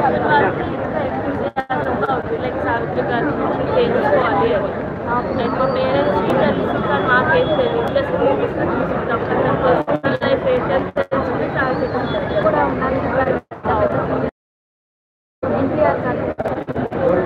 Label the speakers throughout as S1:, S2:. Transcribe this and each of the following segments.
S1: Profession వాళ్ళకి ఇంకా ఎంతూజియాజంగా ఉంది లైక్ సావిత్రి గారి గురించి తెలుసుకోవాలి అని లైక్ మా పేరెంట్స్కి తెలుసు కానీ మాకేం తెలియదు ప్లస్ మూవీస్ చూసుకుంటాం కదా పర్సనల్ లైఫ్ ఏంటని తెలుసుకుని చాలా కూడా ఉన్నాయి ఎన్టీఆర్ గారు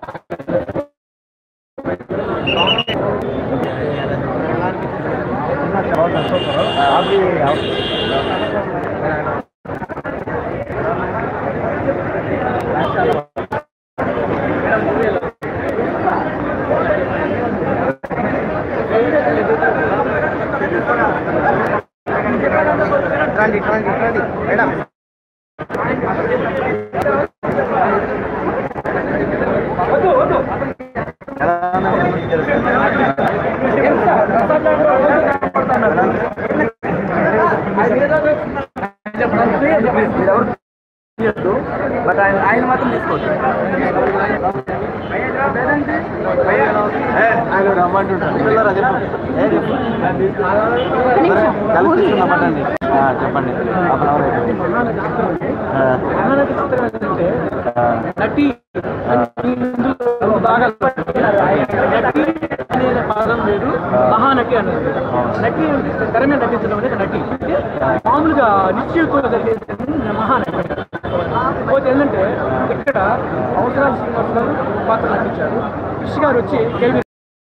S2: రండి రండి రండి మేడం
S3: బట్ ఆయన ఆయన మాత్రం తీసుకోవచ్చు
S2: ఆయన రమ్మంటుంటారు పిల్లరా చెప్పు ఏ చెప్పు కలిసి తీసుకున్నామంటండి చెప్పండి హాఫ్ అవర్ అయిపోయింది ఆ, ఆ,
S3: నటి బాగా నటి అనే పదం వేరు మహానటి అనేది నటి తెర మీద నటించడం అనేది నటి మామూలుగా నిశ్చయితంగా జరిగేది మహానటి పోతే ఏంటంటే ఇక్కడ అవసరాలు శ్రీనివాస్ గారు పాత్ర నటించారు కృషి గారు వచ్చి కేవీ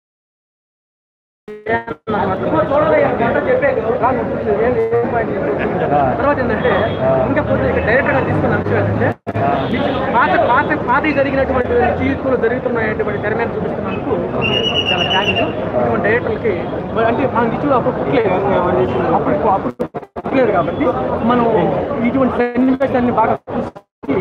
S3: తర్వాత ఏంటంటే ఇంకా పోతే ఇక్కడ డైరెక్టర్ గా తీసుకున్న అంశం ఏంటంటే పాత పాత పాత జరిగినటువంటి జీవితంలో జరుగుతున్నటువంటి తెర మీద చూపిస్తున్నందుకు చాలా థ్యాంక్స్ ఇటువంటి డైరెక్టర్లకి మరి అంటే మనం ఇచ్చిన అప్పుడు పుట్టలేదు అప్పుడు అప్పుడు పుట్టలేదు కాబట్టి మనం ఇటువంటి సన్నివేశాన్ని బాగా చూసి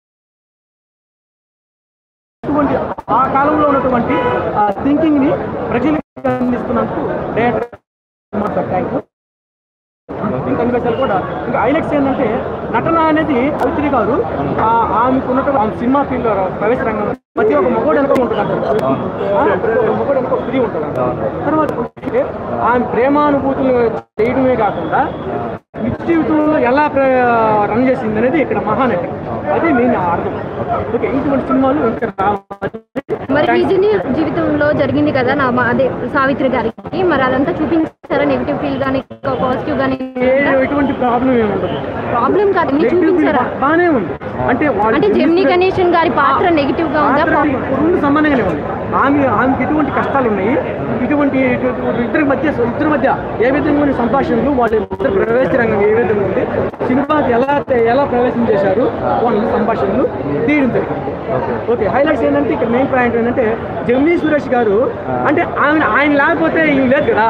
S3: ఇటువంటి ఆ కాలంలో ఉన్నటువంటి థింకింగ్ ని ప్రజలకు అందిస్తున్నందుకు డైరెక్టర్ థ్యాంక్ ఇంకా అన్ని విషయాలు కూడా ఇంకా హైలైట్స్ ఏంటంటే నటన అనేది అవిత్రి గారు ఆ, ఆమెకు ఉన్నటువంటి ఆమె సినిమా ఫీల్డ్ ప్రవేశ రంగం ప్రతి ఒక్క మగోడు వెనక ఉంటుంది ప్రతి ఒక్క మగోడు వెనక ఒక స్త్రీ ఉంటుంది తర్వాత చూస్తే ఆమె ప్రేమానుభూతులు చేయడమే కాకుండా నిత్య జీవితంలో ఎలా ప్ర- రన్ చేసింది అనేది ఇక్కడ మహానటి అది మెయిన్ అర్థం ఓకే ఇటువంటి సినిమాలు ఇంకా రావాలి
S4: మరి నిజ జీవితంలో జరిగింది కదా నా మా- అదే సావిత్రి గారికి మరి అదంతా చూపించారా నెగిటివ్ ఫీల్ కానీ పాజిటివ్ కానీ
S3: ఏ- ఎటువంటి ప్రాబ్లం ఏమి ఉండదు
S4: ప్రాబ్లం కాదు మీరు
S3: నెగిటివ్
S4: చూపించారా
S3: బాగానే ఉంది అంటే వాళ్ళు
S4: అంటే జెమిని గణేషన్ గారి పాత్ర నెగిటివ్ గా ఉందా
S3: పాత్ర రెండు సంబంధంగానే ఉంది ఆమె ఆమెకి ఎటువంటి కష్టాలు ఉన్నాయి ఇటువంటి ఇద్దరి మధ్య ఇద్దరి మధ్య ఏ విధంగా ఉన్న సంభాషణలు వాళ్ళ ఇద్దరు ప్రవేశ రంగం ఏ విధంగా ఉంది సినిమాకి ఎలా ఎలా ప్రవేశం చేశారు వాళ్ళ సంభాషణలు తీయడం జరిగింది ఓకే హైలైట్స్ ఏంటంటే ఇక్కడ మెయిన్ పాయింట్ ఏంటంటే జమినీ సురేష్ గారు అంటే ఆమె ఆయన లేకపోతే ఈమె లేదు కదా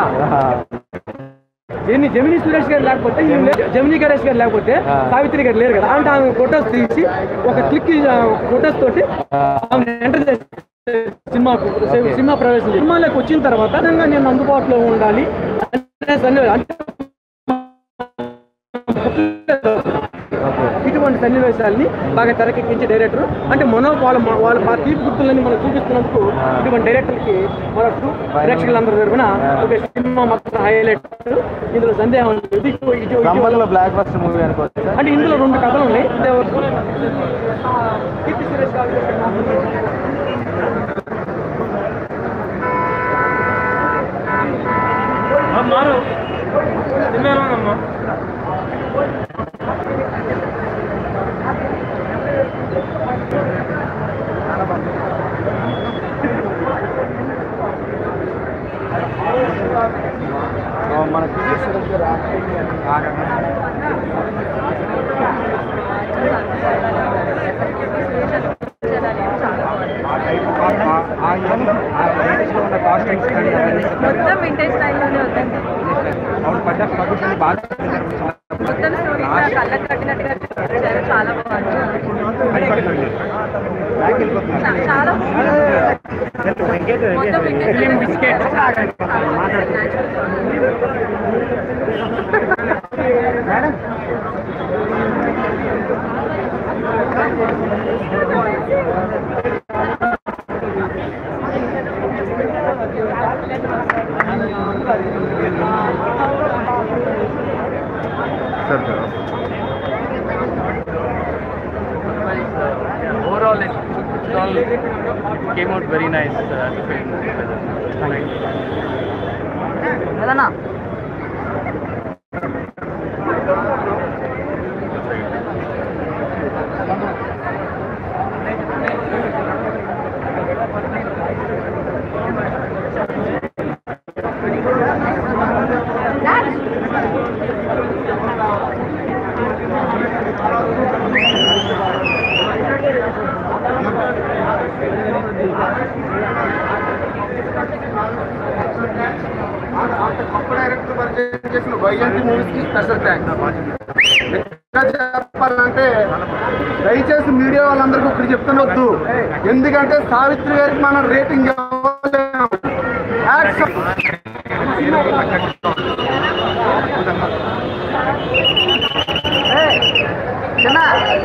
S3: జమిని జమిని సురేష్ గారు లేకపోతే ఈమె లేదు. జమిని గణేష్ గారు లేకపోతే సావిత్రి గారు లేరు కదా అంటే ఆమె ఫొటోస్ తీసి ఒక క్లిక్ ఫొటోస్ తోటి ఆమె ఎంటర్ చేసి సినిమా సినిమా ప్రవేశం చేసి సినిమాలోకి వచ్చిన తర్వాత నిజంగా నేను అందుబాటులో ఉండాలి అనే సన్నివేశం అంటే ఇటువంటి సన్నివేశాల్ని బాగా తెరకెక్కించే డైరెక్టర్ అంటే మనో వాళ్ళ వాళ్ళ ఆ తీపి గుర్తులని మనం చూపిస్తున్నందుకు ఇటువంటి డైరెక్టర్కి మనకు ప్రేక్షకులందరి తరఫున ఒక సినిమా మొత్తం హైలైట్ ఇందులో సందేహం లేదు ఇటు- ఇటు- ఇటు-
S2: సంబర్లో బ్లాక్ బస్టర్ మూవీ అనుకోవచ్చు
S3: అంటే ఇందులో రెండు కథలు ఉన్నాయి దేవర్ కీర్తి సురేష్ గారు మారు అమ్మా
S2: మన కీర్తి సురేష్ గారు యాక్టింగ్ ఆ టైప్ ఆ యంగ్ ఆ లేటెస్ట్లో ఉన్న కాస్ట్యూమ్స్ కానీ అవన్నీ
S1: మొత్తం వింటేజ్ స్టైల్లోనే ఉందండి
S2: అవును పడ్డ పద్ధతులు బాగా
S1: మొత్తం స్టోరీ కూడా కళ్ళకు కట్టినట్టుగా చూపించారు చాలా బాగుంది
S2: బ్యాక్ వెళ్ళిపోతుంది
S1: చా- చాలా మొత్తం vintage
S3: biscuit
S2: sir sir
S5: it's all it came out very nice uh, as a film. Thank you.
S6: ఏదన్నా
S7: గొప్ప డైరెక్టర్ పరిచయం చేసిన వైజయంతి మూవీస్ కి స్పెషల్ థ్యాంక్స్ ఇంకా చెప్పాలంటే దయచేసి మీడియా వాళ్ళందరికీ ఒకటి చెప్తున్నొద్దు ఎందుకంటే సావిత్రి గారికి మనం రేటింగ్ ఇవ్వలేము యాక్షన్ ఏయ్, చిన్న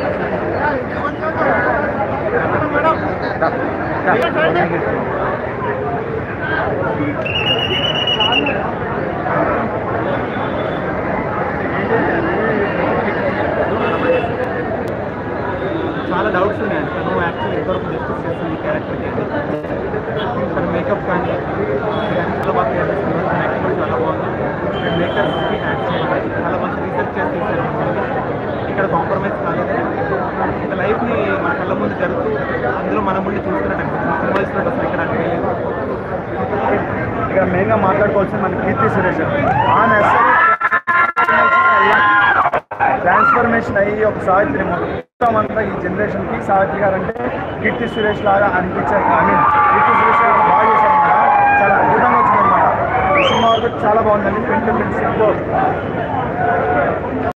S3: చాలా డౌట్స్ ఉన్నాయండి తను యాక్చువల్ ఎంతవరకు డిస్కస్ చేస్తుంది ఈ క్యారెక్టర్కి తన మేకప్ కానీ చాలా బాగా చేస్తుంది తన యాక్టింగ్ చాలా బాగుంది అండ్ మేకర్స్కి యాక్షన్ చాలా మంచి రీసెర్చ్ చేసి తీశారు ఇక్కడ కాంప్రమైజ్ కాలేదు ఒక లైఫ్ని మన కళ్ళ ముందు జరుగుతూ అందులో మన ముందు చూస్తున్నట్టు అనిపిస్తుంది సినిమా ఇస్తున్నట్టు అసలు ఇక్కడ అనిపించలేదు
S2: ఇక్కడ మెయిన్గా మాట్లాడుకోవాల్సింది మన కీర్తి సురేష్ ఆమె ట్రాన్స్ఫర్మేషన్ అయ్యి ఒక సావిత్రి మొత్తం అంతా ఈ జనరేషన్కి సావిత్రి గారు అంటే కీర్తి సురేష్ లాగా అనిపించారు ఐ మీన్ కీర్తి సురేష్ గారు బాగా చేశారన్నమాట చాలా అద్భుతంగా వచ్చిందన్నమాట ఈ సినిమా వరకు చాలా బాగుందండి పెంటు పెంటు